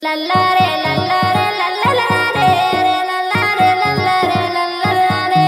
లల్లారే లల్లారే లల్లలారే రే లల్లారే లల్లారే లల్లలారే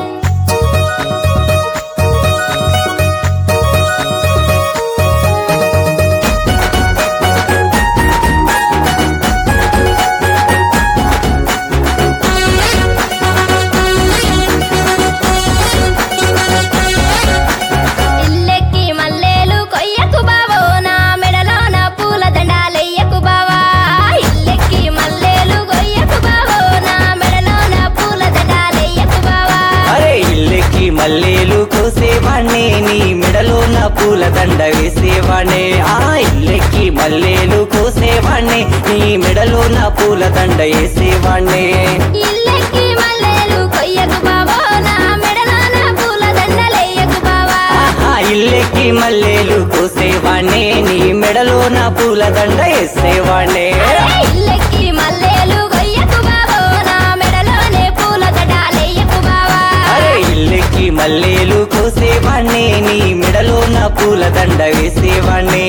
ఇల్లెక్కి మల్లేలు కొయ్యకు బావో నా మెడలో నా పూల దండాలెయ్యకు బావా ఇల్లెక్కి మల్లేలు కొయ్యకు బావో నా మెడలో నా పూల దండాలెయ్యకు బావా అరే ఇల్లెక్కి మల్లేలు కోసేవాణ్ణే నీ మెడలో నా పూల దండ వేసేవాణ్ణే ఆ ఇల్లెక్కి మల్లేలు కోసేవాణ్ణే నీ మెడలో నా పూల దండ వేసేవాణ్ణే ఇల్లెక్కి మల్లేలు కొయ్యకు బావో నా మెడలో నా పూల దండలెయ్యకు బావా ఆహా ఇల్లెక్కి మల్లేలు కోసేవాణ్ణే నీ మెడలో నా పూల దండ వేసేవాణ్ణే అరే ఇల్లెక్కి మల్లేలు కొయ్యకు బావో నా మెడలోనే పూల దండాలెయ్యకు బావా అరే ఇల్లెక్కి మల్లేలు కోసేవాణ్ణే నీ మెడలో నా పూల దండ వేసేవాణ్ణే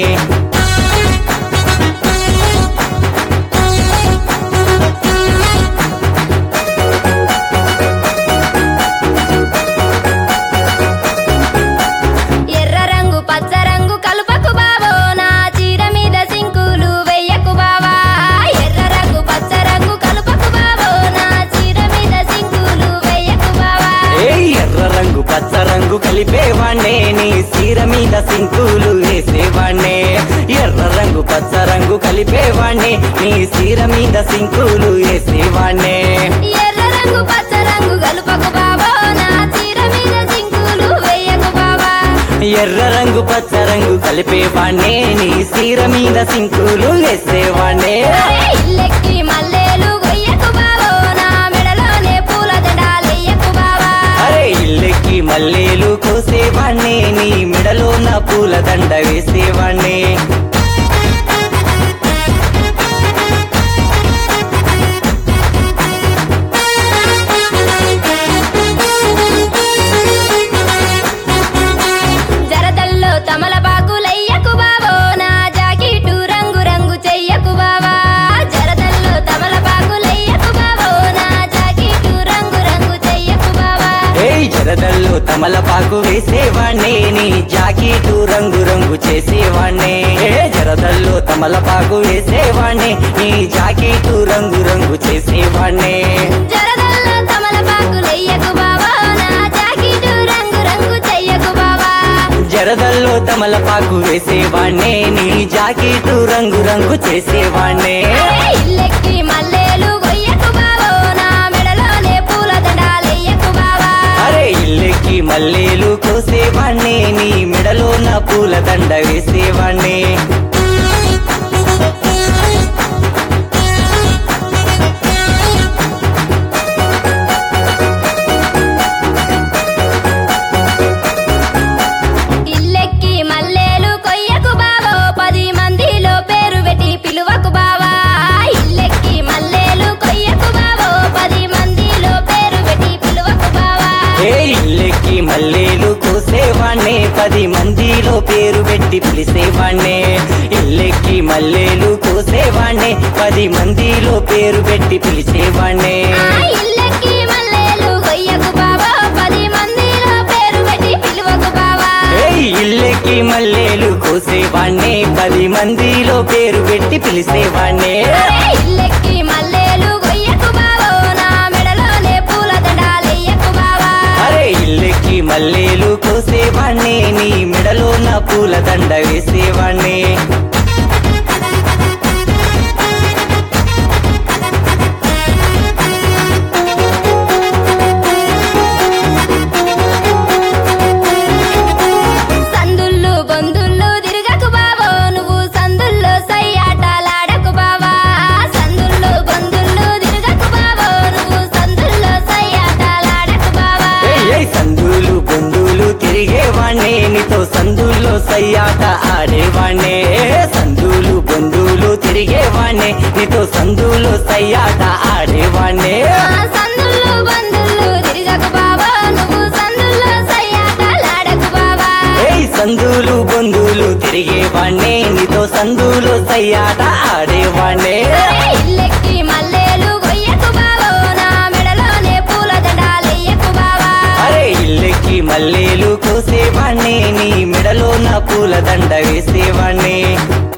ఎర్ర రంగు పచ్చ రంగు కలుపకు బావో నా చీర మీద సింకులు వెయ్యకు బావా ఎర్ర రంగు పచ్చ రంగు కలుపకు బావో నా చీర మీద సింకులు వెయ్యకు బావా ఏ ఎర్ర రంగు పచ్చ రంగు కలిపేవాణ్ణే నీ సీర మీద సింకులు వేసేవాణ్ణే ఎర్ర రంగు పచ్చ రంగు కలిపేవాణ్ణే నీ సీర మీద సింకులు వేసేవాణ్ణే ఎర్ర రంగు పచ్చ రంగు కలుపకు బావో నా చీర మీద సింకులు వెయ్యకు బావా ఎర్ర రంగు పచ్చ రంగు కలిపేవాణ్ణే నీ సీర మీద సింకులు వేసేవాణ్ణే అరే ఇల్లెక్కి మల్లేలు గొయ్యకు బావో నా మెడలోనే పూల దండాలెయ్యకు బావా అరే ఇల్లెక్కి మల్లేలు కోసేవాణ్ణే నీ మెడలో నా పూల దండ వేసేవాణ్ణే జరదల్లో తమలపాకులయ్యకు బావో నా జాకెట్టు రంగు రంగు చెయ్యకు బావా జరదల్లో తమలపాకులయ్యకు బావో నా జాకెట్టు రంగు రంగు చెయ్యకు బావా ఏయ్ జరదల్లో తమలపాకు వేసేవాణ్ణే నీ జాకెటు రంగు రంగు చేసేవాణ్ణే ఏ జరదల్లో తమలపాకు వేసేవాణ్ణే నీ జాకెటు రంగు రంగు చేసేవాణ్ణే జరదల్లో తమలపాకులయ్యకు బావో నా జాకెట్టు రంగు రంగు చెయ్యకు బావా జరదల్లో తమలపాకు వేసేవాణ్ణే నీ జాకెటు రంగు రంగు చేసేవాణ్ణే అరే ఇల్లెక్కి మల్లేలు గొయ్యకు బావో నా మెడలోనే పూల దండాలెయ్యకు బావా అరే ఇల్లెక్కి మల్లేలు కోసేవాణ్ణే నీ మెడలో నా పూల దండ వేసేవాణ్ణే ఇల్లెక్కి మల్లేలు కొయ్యకు బావో పది మందిలో పేరు పెట్టి పిలువకు బావా ఇల్లెక్కి మల్లేలు కొయ్యకు బావో పది మందిలో పేరు పెట్టి పిలువకు బావా ఏ ఇల్లెక్కి మల్లేలు కోసేవాణ్ణే పది మందిలో పేరు పెట్టి పిలిసేవాణ్ణే ఇల్లెక్కి మల్లేలు కోసేవాణ్ణే పది మందిలో పేరు పెట్టి పిలిచేవాణ్ణే ఆ ఇల్లెక్కి మల్లేలు కొయ్యకు బావో పది మందిలో పేరు పెట్టి పిలువకు బావా ఏ ఇల్లెక్కి మల్లేలు కోసేవాణ్ణే పది మందిలో పేరు పెట్టి పిలిసేవాణ్ణే అరే ఇల్లెక్కి మల్లేలు కొయ్యకు బావో నా మెడలోనే పూల దండాలెయ్యకు బావా అరే ఇల్లెక్కి మల్లేలు కోసేవాణ్ణే నీ మెడలో నా పూల దండ వేసేవాణ్ణే సందుళ్ళు బొందుళ్ళు తిరగకు బావో నువ్వు సందుల్లో సయ్యాటలాడకు బావా సందుళ్ళు బొందుళ్ళు తిరగకు బావో నువ్వు సందుల్లో సయ్యాటలాడకు బావా ఏయ్ ఏయ్ సందులు బొందులు తిరిగేవాణ్ణే నీతో సందుల్లో సయ్యాట ఆడేవాణ్ణే ఏ సందులు బొందులు తిరిగేవాణ్ణే నీతో సందులో సయ్యాట ఆడేవాణ్ణే ఆ సందుళ్ళు బొందుళ్ళు తిరగకు బావో నువ్వు సందుల్లో సయ్యాటలాడకు బావా ఏయ్ సందులు బొందులు తిరిగేవాణ్ణే నీతో సందులో సయ్యాట ఆడేవాణ్ణే అరే మల్లేలు కోసేవాణ్ణి నీ మెడలో నా పూల దండ వేసేవాణ్ణి